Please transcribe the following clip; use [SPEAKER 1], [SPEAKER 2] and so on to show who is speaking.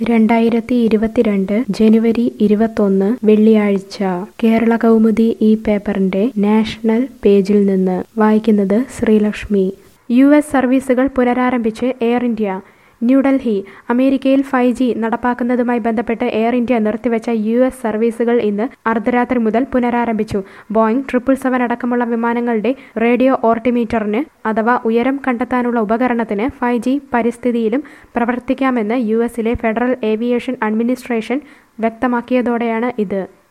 [SPEAKER 1] രണ്ടായിരത്തി ഇരുപത്തിരണ്ട് ജനുവരി ഇരുപത്തൊന്ന് വെള്ളിയാഴ്ച കേരള കൗമുദി ഈ പേപ്പറിന്റെ നാഷണൽ പേജിൽ നിന്ന് വായിക്കുന്നത് ശ്രീലക്ഷ്മി യു എസ് സർവീസുകൾ പുനരാരംഭിച്ച് എയർ ഇന്ത്യ ന്യൂഡൽഹി അമേരിക്കയിൽ ഫൈവ് ജി നടപ്പാക്കുന്നതുമായി ബന്ധപ്പെട്ട് എയർ ഇന്ത്യ നിർത്തിവെച്ച യു എസ് സർവീസുകൾ ഇന്ന് അർദ്ധരാത്രി മുതൽ പുനരാരംഭിച്ചു ബോയിംഗ് ട്രിപ്പിൾ സെവൻ അടക്കമുള്ള വിമാനങ്ങളുടെ റേഡിയോ ഓർട്ടിമീറ്ററിന് അഥവാ ഉയരം കണ്ടെത്താനുള്ള ഉപകരണത്തിന് ഫൈവ് ജി പരിസ്ഥിതിയിലും പ്രവർത്തിക്കാമെന്ന് യു എസിലെ ഫെഡറൽ ഏവിയേഷൻ അഡ്മിനിസ്ട്രേഷൻ വ്യക്തമാക്കിയതോടെയാണ് ഇത്